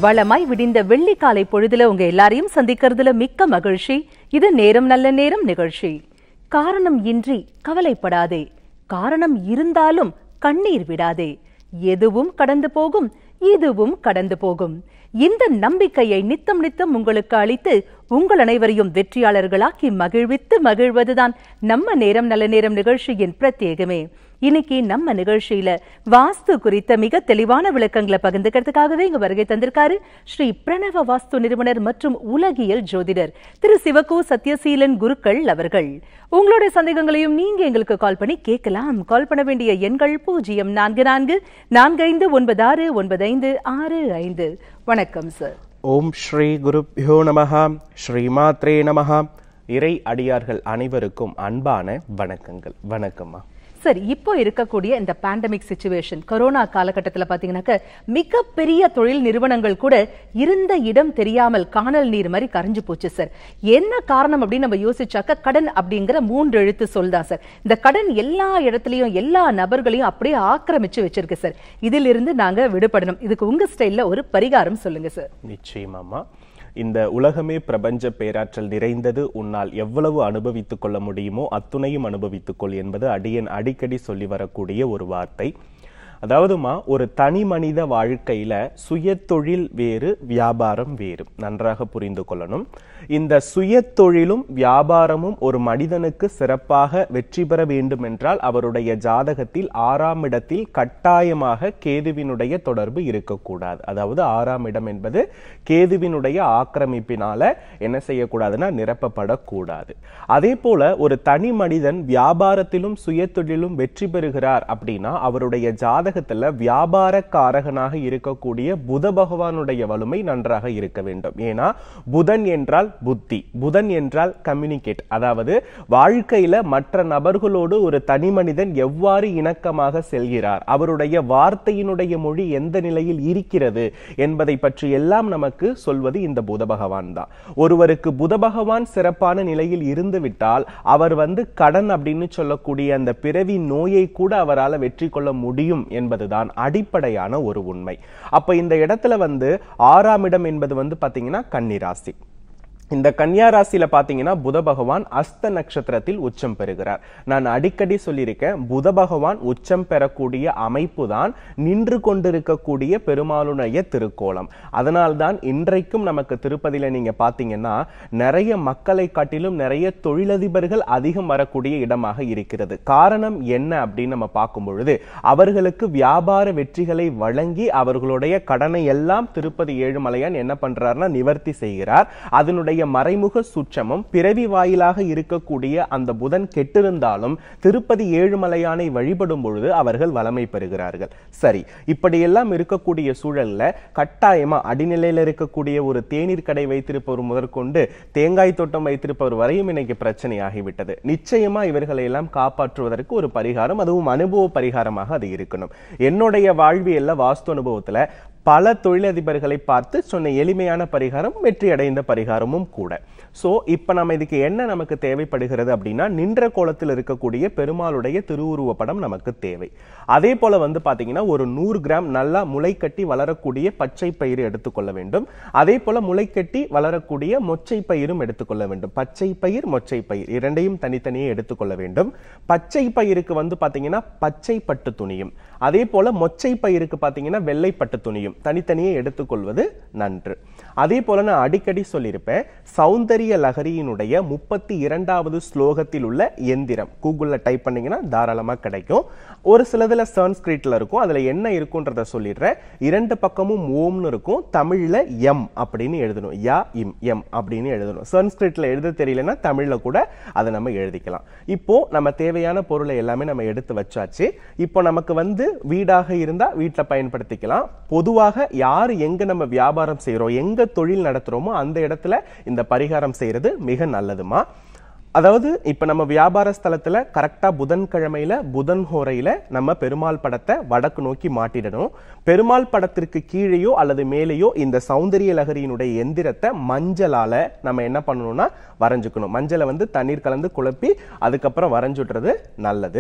வளமாய் விடிந்த வெள்ளிக்காலை பொழுதுல உங்க எல்லாரையும் சந்திக்கிறதுல மிக்க மகிழ்ச்சி இது நேரம் நல்ல நேரம் நிகழ்ச்சி காரணம் இன்றி கவலைப்படாதே காரணம் இருந்தாலும் கண்ணீர் விடாதே எதுவும் கடந்து போகும் இதுவும் கடந்து போகும் இந்த நம்பிக்கையை நித்தம் நித்தம் உங்களுக்கு அளித்து உங்கள் அனைவரையும் வெற்றியாளர்களாக்கி மகிழ்வித்து மகிழ்வதுதான் நம்ம நேரம் நல்ல நேரம் நிகழ்ச்சியின் பிரத்யேகமே இன்னைக்கு நம்ம நிகழ்ச்சியில வாஸ்து குறித்த மிக தெளிவான விளக்கங்களை பகிர்ந்துக்கிறதுக்காகவே இங்க வருகை தந்திருக்காரு ஸ்ரீ பிரணவ வாஸ்து நிறுவனர் மற்றும் உலகியல் ஜோதிடர் திரு சிவகு சத்யசீலன் குருக்கள் அவர்கள் உங்களுடைய சந்தேகங்களையும் நீங்க எங்களுக்கு கால் பண்ணி கேட்கலாம் கால் பண்ண வேண்டிய எண்கள் பூஜ்ஜியம் நான்கு நான்கு நான்கு ஐந்து ஒன்பது ஆறு ஒன்பது ஐந்து ஆறு ஐந்து வணக்கம் சார் ஓம் ஸ்ரீ குருப்யோ நமஹ ஸ்ரீமாத்ரே நமஹ இறை அடியார்கள் அனைவருக்கும் அன்பான வணக்கங்கள் வணக்கம்மா சார் இப்போ இருக்கக்கூடிய இந்த பேண்டமிக் சுச்சுவேஷன் கொரோனா காலகட்டத்தில் பார்த்தீங்கன்னாக்க மிகப்பெரிய தொழில் நிறுவனங்கள் கூட இருந்த இடம் தெரியாமல் காணல் நீர் மாதிரி கரைஞ்சு போச்சு சார் என்ன காரணம் அப்படின்னு நம்ம யோசிச்சாக்க கடன் அப்படிங்கிற மூன்று எழுத்து சொல் தான் சார் இந்த கடன் எல்லா இடத்துலயும் எல்லா நபர்களையும் அப்படியே ஆக்கிரமிச்சு வச்சிருக்கு சார் இதிலிருந்து நாங்க விடுபடணும் இதுக்கு உங்க ஸ்டைல்ல ஒரு பரிகாரம் சொல்லுங்க சார் நிச்சயமாம்மா இந்த உலகமே பிரபஞ்ச பேராற்றல் நிறைந்தது உன்னால் எவ்வளவு அனுபவித்துக் கொள்ள முடியுமோ அத்துணையும் அனுபவித்துக் கொள் என்பது அடியன் அடிக்கடி சொல்லி வரக்கூடிய ஒரு வார்த்தை அதாவதுமா ஒரு தனி மனித வாழ்க்கையில சுயதொழில் வேறு வியாபாரம் வேறு நன்றாக புரிந்து கொள்ளணும் இந்த சுயதொழிலும் வியாபாரமும் ஒரு மனிதனுக்கு சிறப்பாக வெற்றி பெற வேண்டும் என்றால் அவருடைய ஜாதகத்தில் ஆறாம் இடத்தில் கட்டாயமாக கேதுவினுடைய தொடர்பு இருக்கக்கூடாது அதாவது ஆறாம் இடம் என்பது கேதுவினுடைய ஆக்கிரமிப்பினால என்ன செய்யக்கூடாதுன்னா நிரப்பப்படக்கூடாது அதே போல ஒரு தனி மனிதன் வியாபாரத்திலும் சுயதொழிலும் வெற்றி பெறுகிறார் அப்படின்னா அவருடைய ஜாதகத்துல வியாபார காரகனாக இருக்கக்கூடிய புத பகவானுடைய வலிமை நன்றாக இருக்க வேண்டும் ஏன்னா புதன் என்றால் புத்தி புதன் என்றால் கம்யூனிகேட் அதாவது வாழ்க்கையில மற்ற நபர்களோடு ஒரு தனி மனிதன் எவ்வாறு இணக்கமாக செல்கிறார் அவருடைய வார்த்தையினுடைய மொழி எந்த நிலையில் இருக்கிறது என்பதை பற்றி எல்லாம் நமக்கு சொல்வது இந்த புத பகவான் தான் ஒருவருக்கு புத பகவான் சிறப்பான நிலையில் இருந்து விட்டால் அவர் வந்து கடன் அப்படின்னு சொல்லக்கூடிய அந்த பிறவி நோயை கூட அவரால் வெற்றி கொள்ள முடியும் என்பதுதான் அடிப்படையான ஒரு உண்மை அப்ப இந்த இடத்துல வந்து ஆறாம் இடம் என்பது வந்து பாத்தீங்கன்னா கன்னிராசி இந்த கன்னியா ராசியில பாத்தீங்கன்னா புத பகவான் அஸ்த நட்சத்திரத்தில் உச்சம் பெறுகிறார் நான் அடிக்கடி சொல்லியிருக்கேன் புத பகவான் உச்சம் பெறக்கூடிய அமைப்பு தான் நின்று கொண்டிருக்கக்கூடிய பெருமாளுடைய திருக்கோலம் அதனால்தான் இன்றைக்கும் நமக்கு திருப்பதியில நீங்க பாத்தீங்கன்னா நிறைய மக்களை காட்டிலும் நிறைய தொழிலதிபர்கள் அதிகம் வரக்கூடிய இடமாக இருக்கிறது காரணம் என்ன அப்படின்னு நம்ம பார்க்கும் பொழுது அவர்களுக்கு வியாபார வெற்றிகளை வழங்கி அவர்களுடைய கடனை எல்லாம் திருப்பதி ஏழுமலையான் என்ன பண்றாருன்னா நிவர்த்தி செய்கிறார் அதனுடைய மறைமுக சுற்றமும் பிறவி வாயிலாக இருக்கக்கூடிய அந்த புதன் கெட்டிருந்தாலும் திருப்பதி ஏழுமலையானை வழிபடும் பொழுது அவர்கள் வளமை பெறுகிறார்கள் சரி இப்படியெல்லாம் இருக்கக்கூடிய சூழல்ல கட்டாயமா அடிநிலையில இருக்கக்கூடிய ஒரு தேநீர் கடை வைத்திருப்பவர் முதற்கொண்டு தேங்காய் தோட்டம் வைத்திருப்பவர் வரையும் இன்னைக்கு பிரச்சனையாகிவிட்டது நிச்சயமா இவர்களை எல்லாம் காப்பாற்றுவதற்கு ஒரு பரிகாரம் அதுவும் அனுபவ பரிகாரமாக அது இருக்கணும் என்னுடைய வாழ்வியல்ல வாஸ்து அனுபவத்துல பல தொழிலதிபர்களை பார்த்து சொன்ன எளிமையான பரிகாரம் வெற்றி அடைந்த பரிகாரமும் கூட சோ இப்ப நம்ம இதுக்கு என்ன நமக்கு தேவைப்படுகிறது அப்படின்னா நின்ற கோலத்தில் இருக்கக்கூடிய பெருமாளுடைய திருவுருவ படம் நமக்கு தேவை அதே போல வந்து பாத்தீங்கன்னா ஒரு நூறு கிராம் நல்லா முளைக்கட்டி வளரக்கூடிய பச்சை பயிறு எடுத்துக்கொள்ள வேண்டும் அதே போல முளைக்கட்டி வளரக்கூடிய மொச்சை பயிரும் எடுத்துக்கொள்ள வேண்டும் பச்சை பயிர் மொச்சை பயிர் இரண்டையும் தனித்தனியே எடுத்துக்கொள்ள வேண்டும் பச்சை பயிருக்கு வந்து பாத்தீங்கன்னா பச்சை பட்டு துணியும் அதே போல மொச்சை பயிருக்கு பாத்தீங்கன்னா வெள்ளை பட்டு துணியும் தனித்தனியே எடுத்துக்கொள்வது நன்று அதே போல நான் அடிக்கடி சொல்லியிருப்பேன் சௌந்தரிய லகரியினுடைய முப்பத்தி இரண்டாவது ஸ்லோகத்தில் உள்ள எந்திரம் கூகுள்ல டைப் பண்ணீங்கன்னா தாராளமா கிடைக்கும் ஒரு சிலதுல சான்ஸ்கிரிட்ல இருக்கும் அதுல என்ன இருக்குன்றத சொல்லிடுறேன் இரண்டு பக்கமும் ஓம்னு இருக்கும் தமிழ்ல எம் அப்படின்னு எழுதணும் யா இம் எம் அப்படின்னு எழுதணும் சான்ஸ்கிரிட்ல எழுத தெரியலன்னா தமிழ்ல கூட அதை நம்ம எழுதிக்கலாம் இப்போ நம்ம தேவையான பொருளை எல்லாமே நம்ம எடுத்து வச்சாச்சு இப்போ நமக்கு வந்து வீடாக இருந்தா வீட்டில் பயன்படுத்திக்கலாம் பொதுவாக யார் எங்க நம்ம வியாபாரம் செய்யறோம் எங்க தொழில் நடத்துறோமோ அந்த இடத்துல இந்த பரிகாரம் செய்யறது மிக நல்லதுமா அதாவது இப்ப நம்ம வியாபார ஸ்தலத்துல கரெக்டா புதன்கிழமையில புதன் ஹோரையில நம்ம பெருமாள் படத்தை வடக்கு நோக்கி மாட்டிடணும் பெருமாள் படத்திற்கு கீழேயோ அல்லது மேலேயோ இந்த சௌந்தரிய லகரியினுடைய எந்திரத்தை மஞ்சளால நம்ம என்ன பண்ணணும்னா வரைஞ்சுக்கணும் மஞ்சளை வந்து தண்ணீர் கலந்து குழப்பி அதுக்கப்புறம் வரைஞ்சுட்றது நல்லது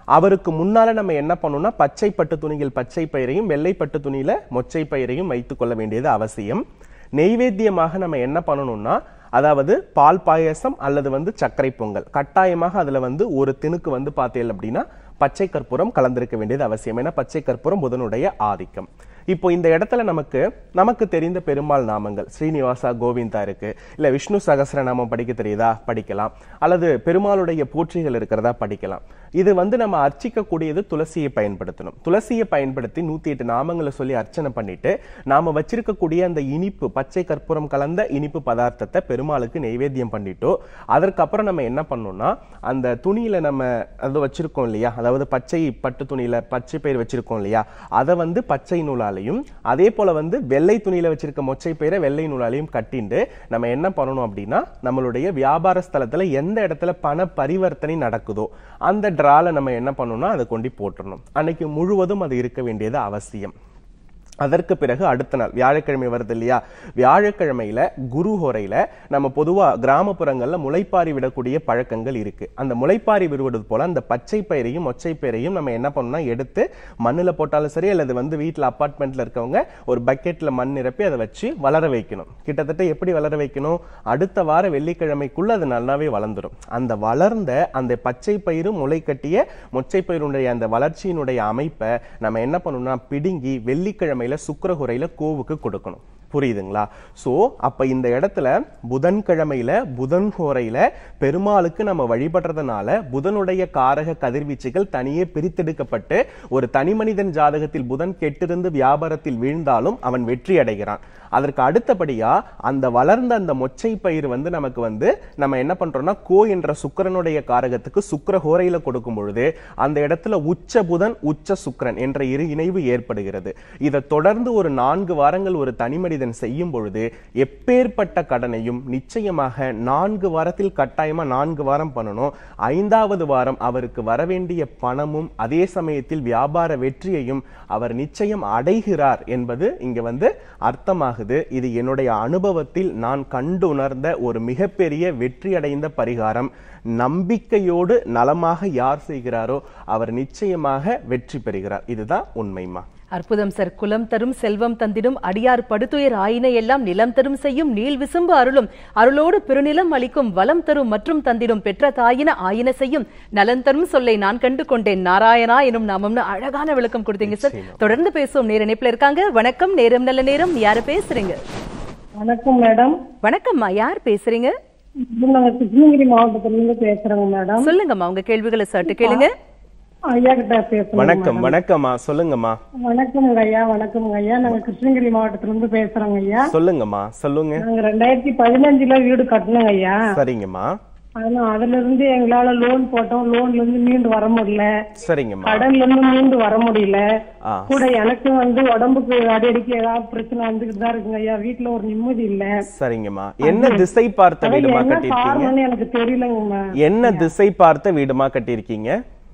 அவருக்கு முன்னால நம்ம என்ன பண்ணணும்னா பச்சை பட்டு துணியில் பச்சை பயிரையும் வெள்ளை பட்டு துணியில மொச்சை பயிரையும் வைத்துக் கொள்ள வேண்டியது அவசியம் நெய்வேத்தியமாக நம்ம என்ன பண்ணணும்னா அதாவது பால் பாயசம் அல்லது வந்து சர்க்கரை பொங்கல் கட்டாயமாக அதுல வந்து ஒரு திணுக்கு வந்து பார்த்தீங்க அப்படின்னா பச்சை கற்பூரம் கலந்திருக்க வேண்டியது அவசியம் ஏன்னா பச்சை கற்பூரம் புதனுடைய ஆதிக்கம் இப்போ இந்த இடத்துல நமக்கு நமக்கு தெரிந்த பெருமாள் நாமங்கள் ஸ்ரீனிவாசா கோவிந்தா இருக்கு இல்ல விஷ்ணு சகஸ்ரநாமம் படிக்க தெரியுதா படிக்கலாம் அல்லது பெருமாளுடைய போற்றிகள் இருக்கிறதா படிக்கலாம் இது வந்து நம்ம அர்ச்சிக்கக்கூடியது துளசியை பயன்படுத்தணும் துளசியை பயன்படுத்தி நூத்தி எட்டு நாமங்களை சொல்லி அர்ச்சனை பண்ணிட்டு நாம வச்சிருக்கக்கூடிய அந்த இனிப்பு பச்சை கற்பூரம் கலந்த இனிப்பு பதார்த்தத்தை பெருமாளுக்கு நைவேத்தியம் பண்ணிட்டோ அதற்கப்புறம் நம்ம என்ன பண்ணோம்னா அந்த துணியில நம்ம அது வச்சிருக்கோம் இல்லையா அதாவது பச்சை பட்டு துணியில பச்சை பயிர் வச்சிருக்கோம் இல்லையா அதை வந்து பச்சை நூலாலையும் அதே போல வந்து வெள்ளை துணியில வச்சிருக்க மொச்சை பயிரை வெள்ளை நூலாலையும் கட்டிண்டு நம்ம என்ன பண்ணணும் அப்படின்னா நம்மளுடைய வியாபார ஸ்தலத்துல எந்த இடத்துல பண பரிவர்த்தனை நடக்குதோ அந்த டிரால நம்ம என்ன பண்ணணும்னா அதை கொண்டு போட்டுறணும் அன்னைக்கு முழுவதும் அது இருக்க வேண்டியது அவசியம் அதற்கு பிறகு அடுத்த நாள் வியாழக்கிழமை வருது இல்லையா வியாழக்கிழமையில குரு ஹோரையில நம்ம பொதுவா கிராமப்புறங்கள்ல முளைப்பாரி விடக்கூடிய பழக்கங்கள் இருக்கு அந்த முளைப்பாரி விடுவது போல அந்த பச்சை பயிரையும் மொச்சை பயிரையும் நம்ம என்ன பண்ணணும்னா எடுத்து மண்ணுல போட்டாலும் சரி அல்லது வந்து வீட்டுல அப்பார்ட்மெண்ட்ல இருக்கவங்க ஒரு பக்கெட்ல மண் நிரப்பி அதை வச்சு வளர வைக்கணும் கிட்டத்தட்ட எப்படி வளர வைக்கணும் அடுத்த வார வெள்ளிக்கிழமைக்குள்ள அது நல்லாவே வளர்ந்துடும் அந்த வளர்ந்த அந்த பச்சை பயிரும் முளை கட்டிய மொச்சை பயிருடைய அந்த வளர்ச்சியினுடைய அமைப்பை நம்ம என்ன பண்ணணும்னா பிடுங்கி வெள்ளிக்கிழமையில சுக்கிரகுரையில கோவுக்கு கொடுக்கணும் புரியுதுங்களா சோ அப்ப இந்த இடத்துல புதன்கிழமையில புதன் ஹோரையில பெருமாளுக்கு நம்ம வழிபடுறதுனால புதனுடைய காரக கதிர்வீச்சுகள் தனியே பிரித்தெடுக்கப்பட்டு ஒரு தனி மனிதன் ஜாதகத்தில் புதன் கெட்டிருந்து வியாபாரத்தில் வீழ்ந்தாலும் அவன் வெற்றி அடைகிறான் அதற்கு அடுத்தபடியா அந்த வளர்ந்த அந்த மொச்சை பயிர் வந்து நமக்கு வந்து நம்ம என்ன பண்றோம்னா கோ என்ற சுக்கிரனுடைய காரகத்துக்கு சுக்கிர ஹோரையில கொடுக்கும் பொழுது அந்த இடத்துல உச்ச புதன் உச்ச சுக்கிரன் என்ற இரு இணைவு ஏற்படுகிறது இதை தொடர்ந்து ஒரு நான்கு வாரங்கள் ஒரு தனி மனிதன் செய்யும் பொழுது எப்பேற்பட்ட கடனையும் நிச்சயமாக நான்கு வாரத்தில் கட்டாயமா நான்கு வாரம் பண்ணணும் ஐந்தாவது வாரம் அவருக்கு வரவேண்டிய பணமும் அதே சமயத்தில் வியாபார வெற்றியையும் அவர் நிச்சயம் அடைகிறார் என்பது இங்க வந்து அர்த்தமாகுது இது என்னுடைய அனுபவத்தில் நான் கண்டுணர்ந்த ஒரு மிகப்பெரிய வெற்றி அடைந்த பரிகாரம் நம்பிக்கையோடு நலமாக யார் செய்கிறாரோ அவர் நிச்சயமாக வெற்றி பெறுகிறார் இதுதான் உண்மைமா அற்புதம் சார் குலம் தரும் செல்வம் தந்திடும் அடியார் படுத்துயர் ஆயினை எல்லாம் நிலம் தரும் செய்யும் நீள் விசும்பு அருளும் அருளோடு பெருநிலம் அளிக்கும் வலம் தரும் மற்றும் தந்திடும் பெற்ற தாயின ஆயின செய்யும் நலன் தரும் சொல்லை நான் கண்டு கொண்டேன் நாராயணா எனும் நாமம்னு அழகான விளக்கம் கொடுத்தீங்க சார் தொடர்ந்து பேசுவோம் நேர இணைப்புல இருக்காங்க வணக்கம் நேரம் நல்ல நேரம் யாரு பேசுறீங்க வணக்கம் மேடம் வணக்கம்மா யார் பேசுறீங்க நாங்க கிருஷ்ணகிரி மாவட்டத்துல இருந்து பேசுறோங்க மேடம் சொல்லுங்கம்மா உங்க கேள்விகளை சட்டு கேளுங்க ஐயா கிட்ட பேசணும் வணக்கம் வணக்கம்மா சொல்லுங்கம்மா வணக்கம்ங்க ஐயா வணக்கம்ங்க ஐயா நாங்க கிருஷ்ணகிரி மாவட்டத்துல இருந்து பேசுறோங்க ஐயா சொல்லுங்கம்மா சொல்லுங்க நாங்க ரெண்டாயிரத்தி பதினஞ்சுல வீடு கட்டணுங்க ஐயா சரிங்கம்மா ஆனா அதுல இருந்து எங்களால லோன் போட்டோம் லோன்ல இருந்து மீண்டு வர முடியல சரிங்கம்மா கடன்ல இருந்து மீண்டு வர முடியல ஆ கூட எனக்கு வந்து உடம்புக்கு அடிக்கடி ஏதாவது பிரச்சனை வந்துகிட்டு தான் இருக்குங்க ஐயா வீட்டுல ஒரு நிம்மதி இல்ல சரிங்கம்மா என்ன திசை பார்த்த அதான் வீடுமா என்ன கட்டியிருக்கீங்க காரணம்னு எனக்கு தெரியலங்க என்ன திசை பார்த்த வீடுமா கட்டியிருக்கீங்க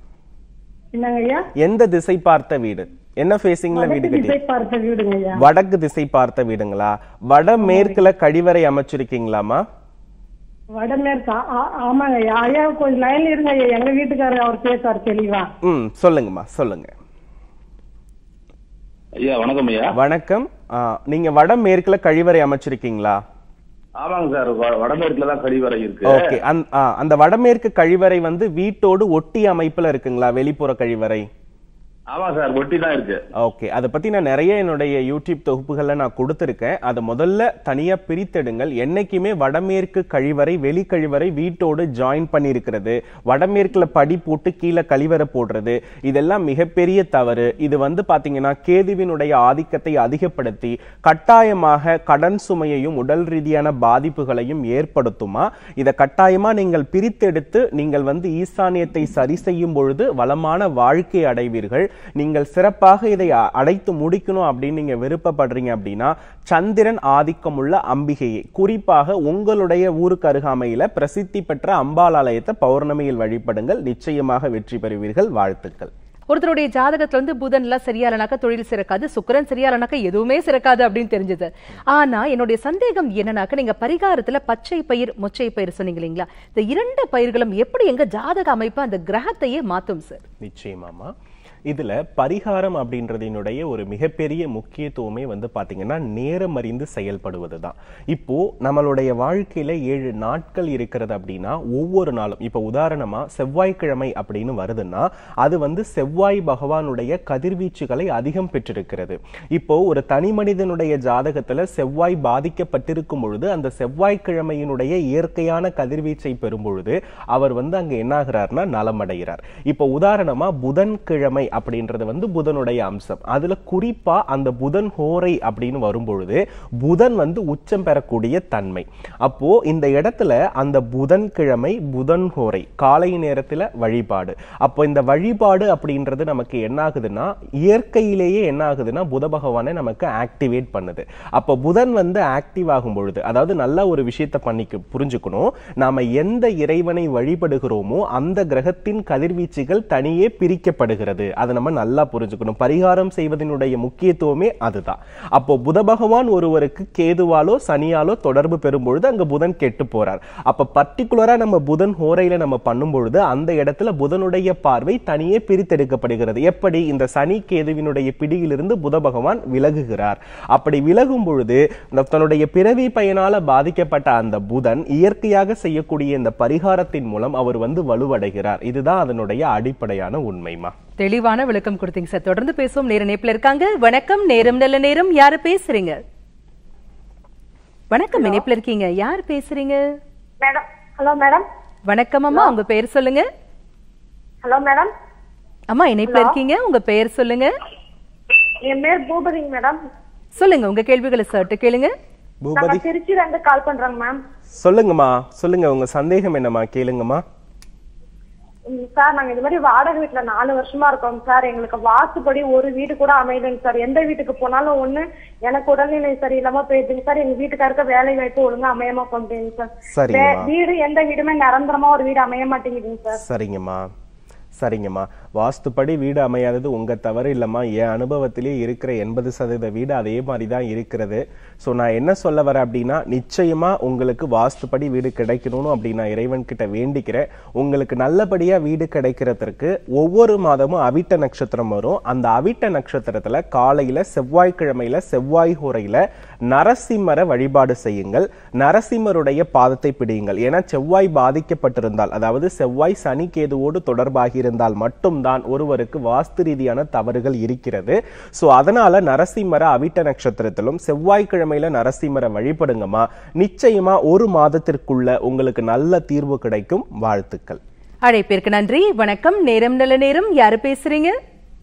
என்னங்க ஐயா எந்த திசை பார்த்த வீடு என்ன ஃபேசிங்ல வீடு வடக்கு கட்டி திசை பார்த்த வீடுங்க ஐயா வடக்கு திசை பார்த்த வீடுங்களா வட மேற்குல கழிவறை அமைச்சிருக்கீங்களாமா வடமேற்கு ஆ- ஆ- ஆமாங்க ஐயா ஐயா கொஞ்சம் லைன்ல இருங்க ஐயா எங்க வீட்டுக்காரர் அவர் பேசுவார் தெளிவா ம் சொல்லுங்கம்மா சொல்லுங்க ஐயா வணக்கம் ஐயா வணக்கம் ஆ, நீங்க வட மேற்குல கழிவறை அமைச்சிருக்கீங்களா ஆமாங்க சார் வ- வடமேற்குல தான் கழிவறை இருக்கு ஓகே அந்த வடமேற்கு கழிவறை வந்து வீட்டோடு ஒட்டி அமைப்புல இருக்குங்களா வெளிப்புற கழிவறை ஆமா சார் ஒட்டி தான் இருக்கு ஓகே அதை பத்தி நான் நிறைய என்னுடைய யூடியூப் தொகுப்புகள்ல நான் கொடுத்திருக்கேன் அதை முதல்ல தனியா பிரித்தெடுங்கள் என்னைக்குமே வடமேற்கு கழிவறை வெளி கழிவறை வீட்டோடு ஜாயின் பண்ணியிருக்கிறது வடமேற்குல படி போட்டு கீழே கழிவறை போடுறது இதெல்லாம் மிகப்பெரிய தவறு இது வந்து பாத்தீங்கன்னா கேதுவினுடைய ஆதிக்கத்தை அதிகப்படுத்தி கட்டாயமாக கடன் சுமையையும் உடல் ரீதியான பாதிப்புகளையும் ஏற்படுத்துமா இதை கட்டாயமா நீங்கள் பிரித்தெடுத்து நீங்கள் வந்து ஈசானியத்தை சரி செய்யும் பொழுது வளமான வாழ்க்கை அடைவீர்கள் நீங்கள் சிறப்பாக இதை அ- அடைத்து முடிக்கணும் அப்படின்னு நீங்க விருப்பப்படுறீங்க அப்படின்னா சந்திரன் ஆதிக்கமுள்ள அம்பிகையை குறிப்பாக உங்களுடைய ஊருக்கு அருகாமையில பிரசித்தி பெற்ற அம்பாள் ஆலயத்தை பௌர்ணமியில் வழிபடுங்கள் நிச்சயமாக வெற்றி பெறுவீர்கள் வாழ்த்துக்கள் ஒருத்தருடைய ஜாதகத்துல வந்து புதன் எல்லாம் சரியா இல்லைனாக்கா தொழில் சிறக்காது சுக்கிரன் சரியா இல்லைனாக்கா எதுவுமே சிறக்காது அப்படின்னு தெரிஞ்சது ஆனா என்னுடைய சந்தேகம் என்னன்னாக்கா நீங்க பரிகாரத்துல பச்சை பயிர் மொச்சை பயிர் சொன்னீங்க இல்லைங்களா இந்த இரண்டு பயிர்களும் எப்படி எங்க ஜாதக அமைப்பு அந்த கிரகத்தையே மாத்தும் சார் நிச்சயமாமா இதுல பரிகாரம் அப்படின்றதினுடைய ஒரு மிகப்பெரிய முக்கியத்துவமே வந்து பாத்தீங்கன்னா நேரம் அறிந்து செயல்படுவது தான் இப்போ நம்மளுடைய வாழ்க்கையில ஏழு நாட்கள் இருக்கிறது அப்படின்னா ஒவ்வொரு நாளும் இப்போ உதாரணமா செவ்வாய்க்கிழமை அப்படின்னு வருதுன்னா அது வந்து செவ்வாய் பகவானுடைய கதிர்வீச்சுகளை அதிகம் பெற்றிருக்கிறது இப்போ ஒரு தனி மனிதனுடைய ஜாதகத்துல செவ்வாய் பாதிக்கப்பட்டிருக்கும் பொழுது அந்த செவ்வாய்க்கிழமையினுடைய இயற்கையான கதிர்வீச்சை பெறும் பொழுது அவர் வந்து அங்க என்ன ஆகிறார்னா நலமடைகிறார் இப்போ உதாரணமா புதன்கிழமை அப்படின்றது வந்து புதனுடைய அம்சம் அதுல குறிப்பா அந்த புதன் ஹோரை அப்படின்னு வரும் பொழுது புதன் வந்து உச்சம் பெறக்கூடிய தன்மை அப்போ இந்த இடத்துல அந்த புதன்கிழமை புதன் ஹோரை காலை நேரத்துல வழிபாடு அப்போ இந்த வழிபாடு அப்படின்றது நமக்கு என்ன ஆகுதுன்னா இயற்கையிலேயே என்ன ஆகுதுன்னா புத பகவானை நமக்கு ஆக்டிவேட் பண்ணுது அப்போ புதன் வந்து ஆக்டிவ் ஆகும் பொழுது அதாவது நல்ல ஒரு விஷயத்தை பண்ணிக்க புரிஞ்சுக்கணும் நாம எந்த இறைவனை வழிபடுகிறோமோ அந்த கிரகத்தின் கதிர்வீச்சுகள் தனியே பிரிக்கப்படுகிறது அதை நம்ம நல்லா புரிஞ்சுக்கணும் பரிகாரம் செய்வதனுடைய முக்கியத்துவமே அதுதான் அப்போ புத பகவான் ஒருவருக்கு கேதுவாலோ சனியாலோ தொடர்பு பெறும் பொழுது அங்க புதன் கெட்டு போறார் அப்ப பர்டிகுலரா நம்ம புதன் ஹோரையில நம்ம பண்ணும் பொழுது அந்த இடத்துல புதனுடைய பார்வை தனியே பிரித்தெடுக்கப்படுகிறது எப்படி இந்த சனி கேதுவினுடைய பிடியிலிருந்து புத பகவான் விலகுகிறார் அப்படி விலகும் பொழுது இந்த தன்னுடைய பிறவி பயனால பாதிக்கப்பட்ட அந்த புதன் இயற்கையாக செய்யக்கூடிய இந்த பரிகாரத்தின் மூலம் அவர் வந்து வலுவடைகிறார் இதுதான் அதனுடைய அடிப்படையான உண்மைமா தெளிவான விளக்கம் கொடுத்தீங்க சார் தொடர்ந்து பேசுவோம் நேர நேப்பில் இருக்காங்க வணக்கம் நேரம் நல்ல நேரம் யாரு பேசுறீங்க வணக்கம் இணைப்புல இருக்கீங்க யார் பேசுறீங்க மேடம் ஹலோ மேடம் வணக்கம் அம்மா உங்க பெயர் சொல்லுங்க ஹலோ மேடம் அம்மா இணைப்புல இருக்கீங்க உங்க பெயர் சொல்லுங்க என் பேர் பூபதிங்க மேடம் சொல்லுங்க உங்க கேள்விகளை சர்ட்டு கேளுங்க நாங்க பூபதி திருச்சியில இருந்து கால் பண்றோங்க மேம் சொல்லுங்கம்மா சொல்லுங்க உங்க சந்தேகம் என்னம்மா கேளுங்கம்மா ம், சார் நாங்க இந்த மாதிரி வாடகை வீட்டுல நாலு வருஷமா இருக்கோம் சார் எங்களுக்கு வாஸ்துப்படி ஒரு வீடு கூட அமையலைங்க சார் எந்த வீட்டுக்கு போனாலும் ஒண்ணு எனக்கு உடல்நிலை சரியில்லாம போயிடுதுங்க சார் எங்க வீட்டுக்காருக்கு வேலை வாய்ப்பு ஒழுங்கா அமையாம போகுதுங்க சார் சரிங்கம்மா. வே- வீடு எந்த வீடுமே நிரந்தரமா ஒரு வீடு அமைய மாட்டேங்குதுங்க சார் சரிங்கம்மா சரிங்கம்மா வாஸ்துப்படி வீடு அமையாதது உங்க தவறு இல்லம்மா என் அனுபவத்திலே இருக்கிற எண்பது சதவீத வீடு அதே மாதிரி தான் இருக்கிறது ஸோ நான் என்ன சொல்ல வரேன் அப்படின்னா நிச்சயமா உங்களுக்கு வாஸ்துப்படி வீடு கிடைக்கணும்னு அப்படி நான் இறைவன் கிட்ட வேண்டிக்கிறேன் உங்களுக்கு நல்லபடியா வீடு கிடைக்கிறதுக்கு ஒவ்வொரு மாதமும் அவிட்ட நட்சத்திரம் வரும் அந்த அவிட்ட நட்சத்திரத்துல காலையில செவ்வாய்க்கிழமையில செவ்வாய் ஹோரையில நரசிம்மரை வழிபாடு செய்யுங்கள் நரசிம்மருடைய பாதத்தை பிடியுங்கள் ஏன்னா செவ்வாய் பாதிக்கப்பட்டிருந்தால் அதாவது செவ்வாய் சனி கேதுவோடு தொடர்பாகி இருந்தால் மட்டும்தான் ஒருவருக்கு வாஸ்து ரீதியான தவறுகள் இருக்கிறது சோ அதனால நரசிம்மரை அவிட்ட நட்சத்திரத்திலும் செவ்வாய்க்கிழமையில நரசிம்மரை வழிபடுங்கம்மா நிச்சயமா ஒரு மாதத்திற்குள்ள உங்களுக்கு நல்ல தீர்வு கிடைக்கும் வாழ்த்துக்கள் அழைப்பிற்கு நன்றி வணக்கம் நேரம் நல்ல நேரம் யாரு பேசுறீங்க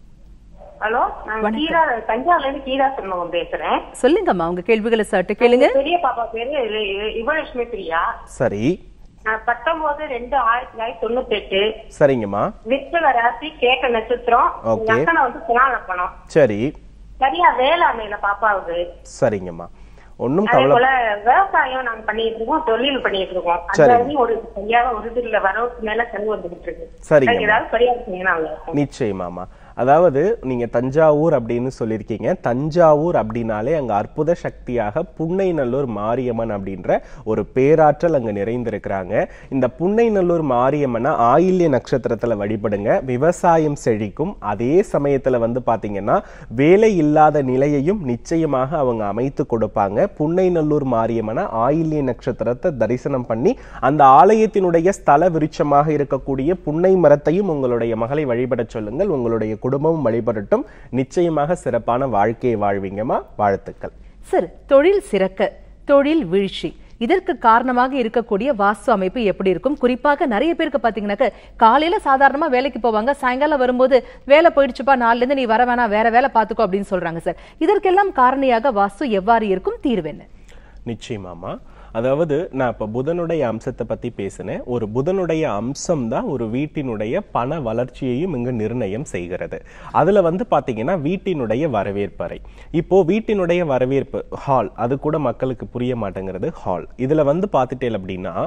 ஹலோ நான் கீரா தஞ்சாவூர்ல இருந்து கீரா சொன்னவங்க பேசுறேன் சொல்லுங்கம்மா உங்க கேள்விகளை சர்ட்டு கேளுங்க பெரிய பாப்பா பேரு இ- யுவலட்சுமி பிரியா சரி நான் பத்தொன்பது ரெண்டு ஆயிரத்தி தொள்ளாயிரத்தி தொண்ணூத்தி எட்டு சரிங்கம்மா வித்துல ராசி கேட்ட நட்சத்திரம் Okay. லக்கணம் வந்து புனாலக்கணம் சரி சரியா வேளாண்மையில பாப்பாவுக்கு சரிங்கம்மா ஒன்றும் அதே கவலை போல விவசாயம் நாங்க பண்ணிட்டு இருக்கோம் தொழில் பண்ணிட்டு இருக்கோம் அந்த சரி. வரையும் ஒரு சரியான ஒரு இதுல வரவுக்கு மேல செலவு வந்துகிட்டு இருக்கு சரிங்க. அதுக்கு ஏதாவது பரிகாரம் செய்யணும் நல்லா இருக்கும் நிச்சயமாமா அதாவது நீங்க தஞ்சாவூர் அப்படின்னு சொல்லியிருக்கீங்க தஞ்சாவூர் அப்படின்னாலே அங்க அற்புத சக்தியாக புன்னைநல்லூர் மாரியம்மன் அப்படின்ற ஒரு பேராற்றல் அங்க நிறைந்திருக்கிறாங்க இந்த புன்னைநல்லூர் மாரியம்மனை ஆயில்ய நட்சத்திரத்துல வழிபடுங்க விவசாயம் செழிக்கும் அதே சமயத்துல வந்து பாத்தீங்கன்னா வேலை இல்லாத நிலையையும் நிச்சயமாக அவங்க அமைத்து கொடுப்பாங்க புன்னைநல்லூர் மாரியம்மனை ஆயில்ய நட்சத்திரத்தை தரிசனம் பண்ணி அந்த ஆலயத்தினுடைய ஸ்தல விருட்சமாக இருக்கக்கூடிய புன்னை மரத்தையும் உங்களுடைய மகளை வழிபடச் சொல்லுங்கள் உங்களுடைய குடும்பமும் வழிபடட்டும் நிச்சயமாக சிறப்பான வாழ்க்கையை வாழ்வீங்கம்மா வாழ்த்துக்கள் சார் தொழில் சிறக்க தொழில் வீழ்ச்சி இதற்கு காரணமாக இருக்கக்கூடிய வாஸ்து அமைப்பு எப்படி இருக்கும் குறிப்பாக நிறைய பேருக்கு பாத்தீங்கன்னாக்க காலையில சாதாரணமா வேலைக்கு போவாங்க சாயங்காலம் வரும்போது வேலை போயிடுச்சுப்பா நாலுல இருந்து நீ வர வேணாம் வேற வேலை பார்த்துக்கோ அப்படின்னு சொல்றாங்க சார் இதற்கெல்லாம் காரணியாக வாஸ்து எவ்வாறு இருக்கும் தீர்வு என்ன நிச்சயமாமா அதாவது நான் இப்ப புதனுடைய அம்சத்தை பத்தி பேசினேன் ஒரு புதனுடைய அம்சம் தான் ஒரு வீட்டினுடைய பண வளர்ச்சியையும் இங்கு நிர்ணயம் செய்கிறது அதுல வந்து பாத்தீங்கன்னா வீட்டினுடைய வரவேற்பறை இப்போ வீட்டினுடைய வரவேற்பு ஹால் அது கூட மக்களுக்கு புரிய மாட்டேங்கிறது ஹால் இதுல வந்து பார்த்துட்டேன் அப்படின்னா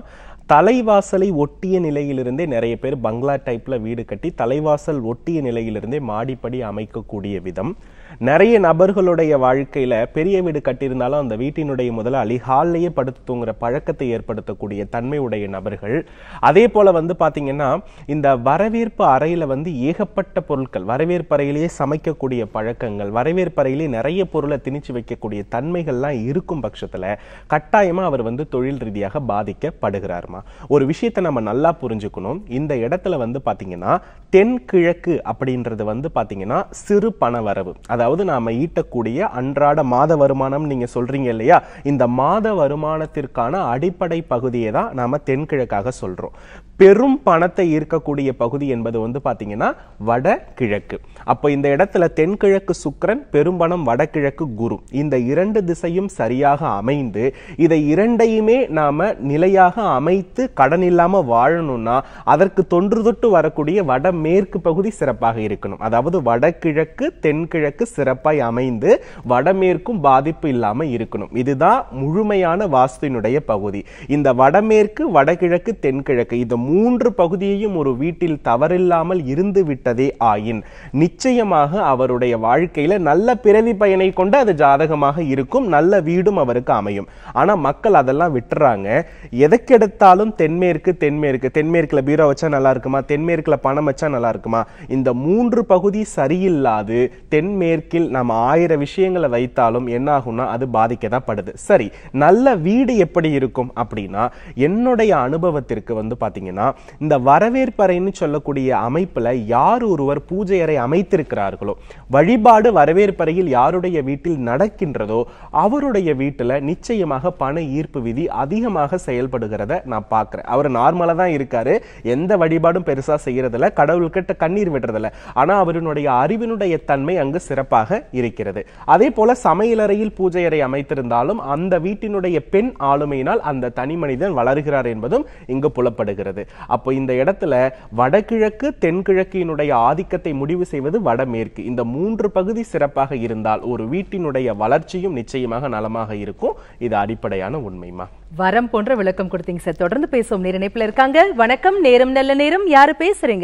தலைவாசலை ஒட்டிய நிலையிலிருந்தே நிறைய பேர் பங்களா டைப்ல வீடு கட்டி தலைவாசல் ஒட்டிய நிலையிலிருந்தே மாடிப்படி அமைக்கக்கூடிய விதம் நிறைய நபர்களுடைய வாழ்க்கையில பெரிய வீடு கட்டியிருந்தாலும் அந்த வீட்டினுடைய முதலாளி ஹால்லையே படுத்து தூங்குற பழக்கத்தை ஏற்படுத்தக்கூடிய தன்மை உடைய நபர்கள் அதே போல வந்து பாத்தீங்கன்னா இந்த வரவேற்பு அறையில வந்து ஏகப்பட்ட பொருட்கள் வரவேற்பு அறையிலேயே சமைக்கக்கூடிய பழக்கங்கள் வரவேற்பு அறையிலேயே நிறைய பொருளை திணிச்சு வைக்கக்கூடிய தன்மைகள்லாம் இருக்கும் பட்சத்துல கட்டாயமா அவர் வந்து தொழில் ரீதியாக பாதிக்கப்படுகிறாருமா ஒரு விஷயத்தை நம்ம நல்லா புரிஞ்சுக்கணும் இந்த இடத்துல வந்து பாத்தீங்கன்னா தென்கிழக்கு அப்படின்றது வந்து பாத்தீங்கன்னா சிறு பணவரவு அதாவது நாம ஈட்டக்கூடிய அன்றாட மாத வருமானம் நீங்க சொல்றீங்க இல்லையா இந்த மாத வருமானத்திற்கான அடிப்படை பகுதியை தான் நாம தென்கிழக்காக சொல்றோம் பெரும் பணத்தை ஈர்க்கக்கூடிய பகுதி என்பது வந்து பாத்தீங்கன்னா வடகிழக்கு அப்போ இந்த இடத்துல தென்கிழக்கு சுக்கிரன் பெரும்பணம் வடகிழக்கு குரு இந்த இரண்டு திசையும் சரியாக அமைந்து இதை இரண்டையுமே நாம நிலையாக அமைத்து கடன் இல்லாம வாழணும்னா அதற்கு தொன்று தொட்டு வரக்கூடிய வடமேற்கு பகுதி சிறப்பாக இருக்கணும் அதாவது வடகிழக்கு தென்கிழக்கு சிறப்பாய் அமைந்து வடமேற்கும் பாதிப்பு இல்லாம இருக்கணும் இதுதான் முழுமையான வாஸ்துவினுடைய பகுதி இந்த வடமேற்கு வடகிழக்கு தென்கிழக்கு இந்த மூன்று பகுதியையும் ஒரு வீட்டில் தவறில்லாமல் இருந்து விட்டதே ஆயின் நிச்சயமாக அவருடைய வாழ்க்கையில நல்ல பிறவி பயனை கொண்டு அது ஜாதகமாக இருக்கும் நல்ல வீடும் அவருக்கு அமையும் ஆனா மக்கள் அதெல்லாம் விட்டுறாங்க எதற்கெடுத்தாலும் தென்மேற்கு தென்மேற்கு தென்மேற்குல பீரோ வச்சா நல்லா இருக்குமா தென்மேற்குல பணம் வச்சா நல்லா இருக்குமா இந்த மூன்று பகுதி சரியில்லாது தென்மேற்கில் நம்ம ஆயிரம் விஷயங்களை வைத்தாலும் என்ன ஆகும்னா அது பாதிக்கதான் படுது சரி நல்ல வீடு எப்படி இருக்கும் அப்படின்னா என்னுடைய அனுபவத்திற்கு வந்து பாத்தீங்கன்னா இந்த வரவேற்பறைன்னு சொல்லக்கூடிய அமைப்புல யார் ஒருவர் பூஜை அறை அமைத்திருக்கிறார்களோ வழிபாடு வரவேற்பறையில் யாருடைய வீட்டில் நடக்கின்றதோ அவருடைய வீட்டுல நிச்சயமாக பண ஈர்ப்பு விதி அதிகமாக செயல்படுகிறத நான் பார்க்கிறேன் அவர் நார்மலா தான் இருக்காரு எந்த வழிபாடும் பெருசா செய்யறதில்ல கடவுள்கிட்ட கண்ணீர் விடுறதில்ல ஆனா அவருடைய அறிவினுடைய தன்மை அங்கு சிறப்பாக இருக்கிறது அதே போல சமையலறையில் பூஜை அறை அமைத்திருந்தாலும் அந்த வீட்டினுடைய பெண் ஆளுமையினால் அந்த தனி மனிதன் வளர்கிறார் என்பதும் இங்கு புலப்படுகிறது அப்போ இந்த இடத்துல வடகிழக்கு தென்கிழக்கினுடைய ஆதிக்கத்தை முடிவு செய்வது வடமேற்கு இந்த மூன்று பகுதி சிறப்பாக இருந்தால் ஒரு வீட்டினுடைய வளர்ச்சியும் நிச்சயமாக நலமாக இருக்கும் இது அடிப்படையான உண்மைமா வரம் போன்ற விளக்கம் கொடுத்தீங்க சார் தொடர்ந்து பேசுவோம் நேர இணைப்புல இருக்காங்க வணக்கம் நேரம் நல்ல நேரம் யாரு பேசுறீங்க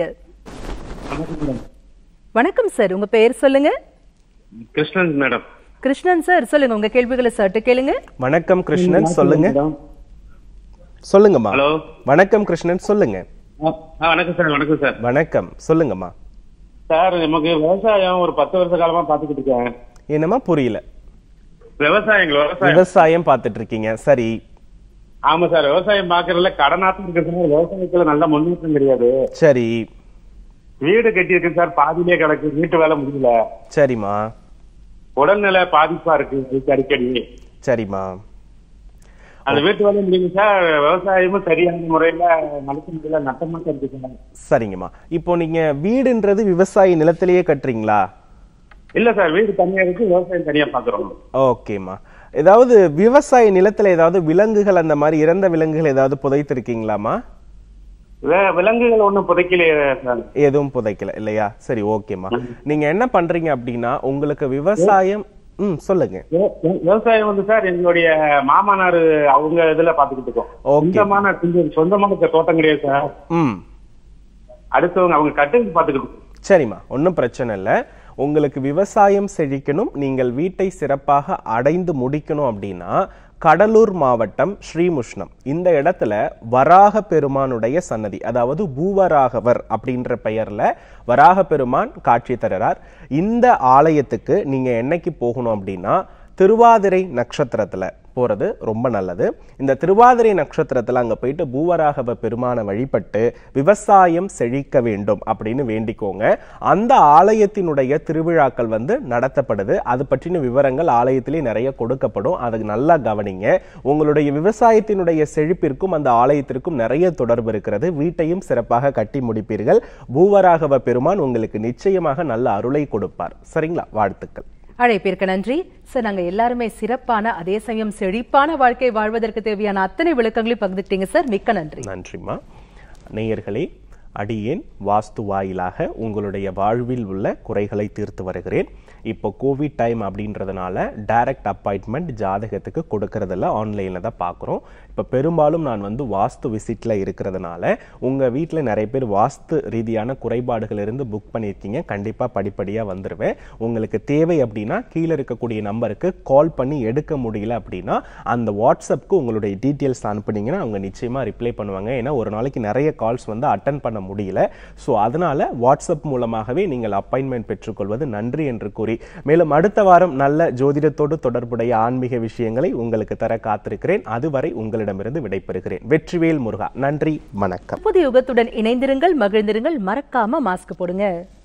வணக்கம் சார் உங்க பெயர் சொல்லுங்க கிருஷ்ணன் மேடம் கிருஷ்ணன் சார் சொல்லுங்க உங்க கேள்விகளை சட்டு கேளுங்க வணக்கம் கிருஷ்ணன் சொல்லுங்க சொல்லுங்கம்மா ஹலோ வணக்கம் கிருஷ்ணன் சொல்லுங்க ஆ வணக்கம் சார் வணக்கம் சார் வணக்கம் சொல்லுங்கம்மா சார் நமக்கு விவசாயம் ஒரு பத்து வருஷ காலமா பாத்துக்கிட்டு இருக்கேன் என்னம்மா புரியல விவசாயங்கள் விவசாயம் விவசாயம் பார்த்துட்டு இருக்கீங்க சரி ஆமா சார் விவசாயம் பாக்குறதுல கடனாத்தும் இருக்கு சார் விவசாயத்துல நல்ல முன்னேற்றம் கிடையாது சரி வீடு கட்டியிருக்கேன் சார் பாதியிலே கிடக்கு வீட்டு வேலை முடியல சரிம்மா உடல்நிலை பாதிப்பா இருக்கு இதுக்கு அடிக்கடி சரிம்மா அந்த வீட்டு வேலை முடியுங்க சார் விவசாயமும் சரியான முறையில நடத்த முடியல நட்டமா இருக்கு சார் சரிங்கம்மா இப்போ நீங்க வீடுன்றது விவசாய நிலத்திலேயே கட்டுறீங்களா இல்ல சார் வீடு தனியா இருக்கு விவசாயம் தனியா பாக்குறோம் ஓகேம்மா ஏதாவது விவசாய நிலத்துல ஏதாவது விலங்குகள் அந்த மாதிரி இறந்த விலங்குகள் ஏதாவது புதைத்திருக்கீங்களாமா வே- விலங்குகள் ஒண்ணும் புதைக்கலையே சார் எதுவும் புதைக்கல இல்லையா சரி ஓகேம்மா நீங்க என்ன பண்றீங்க அப்படின்னா உங்களுக்கு விவசாயம் ம் சொல்லுங்க விவ- விவ- விவசாயம் வந்து சார் எங்களுடைய மாமனார் அவங்க இதுல பாத்துக்கிட்டு இருக்கோம் Okay. சொந்தமான கொஞ்சம் சொந்தமான தோட்டம் கிடையாது சார் ம் அடுத்தவங்க அவங்க கட்டுக்கு பாத்துக்கிட்டு இருக்கோம். சரிம்மா ஒன்றும் பிரச்சனை இல்லை உங்களுக்கு விவசாயம் செழிக்கணும் நீங்கள் வீட்டை சிறப்பாக அடைந்து முடிக்கணும் அப்படின்னா கடலூர் மாவட்டம் ஸ்ரீமுஷ்ணம் இந்த இடத்துல வராக பெருமானுடைய சன்னதி அதாவது பூவராகவர் அப்படின்ற பெயர்ல வராக பெருமான் காட்சி தருகிறார் இந்த ஆலயத்துக்கு நீங்க என்னைக்கு போகணும் அப்படின்னா திருவாதிரை நட்சத்திரத்துல போறது ரொம்ப நல்லது இந்த திருவாதிரை நட்சத்திரத்துல அங்க போயிட்டு பூவராகவ பெருமானை வழிபட்டு விவசாயம் செழிக்க வேண்டும் அப்படின்னு வேண்டிக்கோங்க அந்த ஆலயத்தினுடைய திருவிழாக்கள் வந்து நடத்தப்படுது அது பற்றின விவரங்கள் ஆலயத்திலே நிறைய கொடுக்கப்படும் அதை நல்லா கவனிங்க உங்களுடைய விவசாயத்தினுடைய செழிப்பிற்கும் அந்த ஆலயத்திற்கும் நிறைய தொடர்பு இருக்கிறது வீட்டையும் சிறப்பாக கட்டி முடிப்பீர்கள் பூவராகவ பெருமான் உங்களுக்கு நிச்சயமாக நல்ல அருளை கொடுப்பார் சரிங்களா வாழ்த்துக்கள் அழைப்பிற்கு நன்றி சார் நாங்க எல்லாருமே சிறப்பான அதே சமயம் செழிப்பான வாழ்க்கை வாழ்வதற்கு தேவையான அத்தனை விளக்கங்களையும் பகிர்ந்துட்டீங்க சார் மிக்க நன்றி நன்றிம்மா நேயர்களே அடியேன் வாஸ்து வாயிலாக உங்களுடைய வாழ்வில் உள்ள குறைகளை தீர்த்து வருகிறேன் இப்போ கோவிட் டைம் அப்படின்றதுனால டைரக்ட் அப்பாயின்மெண்ட் ஜாதகத்துக்கு கொடுக்கறதில்ல ஆன்லைனில் தான் பார்க்குறோம் இப்போ பெரும்பாலும் நான் வந்து வாஸ்து விசிட்டில் இருக்கிறதுனால உங்கள் வீட்டில் நிறைய பேர் வாஸ்து ரீதியான குறைபாடுகள் இருந்து புக் பண்ணியிருக்கீங்க கண்டிப்பாக படிப்படியாக வந்துடுவேன் உங்களுக்கு தேவை அப்படின்னா கீழே இருக்கக்கூடிய நம்பருக்கு கால் பண்ணி எடுக்க முடியல அப்படின்னா அந்த வாட்ஸ்அப்க்கு உங்களுடைய டீட்டெயில்ஸ் அனுப்புனீங்கன்னா அவங்க நிச்சயமாக ரிப்ளை பண்ணுவாங்க ஏன்னா ஒரு நாளைக்கு நிறைய கால்ஸ் வந்து அட்டன் பண்ண முடியல ஸோ அதனால வாட்ஸ்அப் மூலமாகவே நீங்கள் அப்பாயின்மெண்ட் பெற்றுக்கொள்வது நன்றி என்று கூறி மேலும் அடுத்த வாரம் நல்ல ஜோதிடத்தோடு தொடர்புடைய ஆன்மீக விஷயங்களை உங்களுக்கு தர காத்திருக்கிறேன் அதுவரை உங்களிடமிருந்து விடைபெறுகிறேன் வெற்றிவேல் முருகா நன்றி வணக்கம் புதிய யுகத்துடன் இணைந்திருங்கள் மகிழ்ந்திருங்கள் மறக்காம மாஸ்க் போடுங்க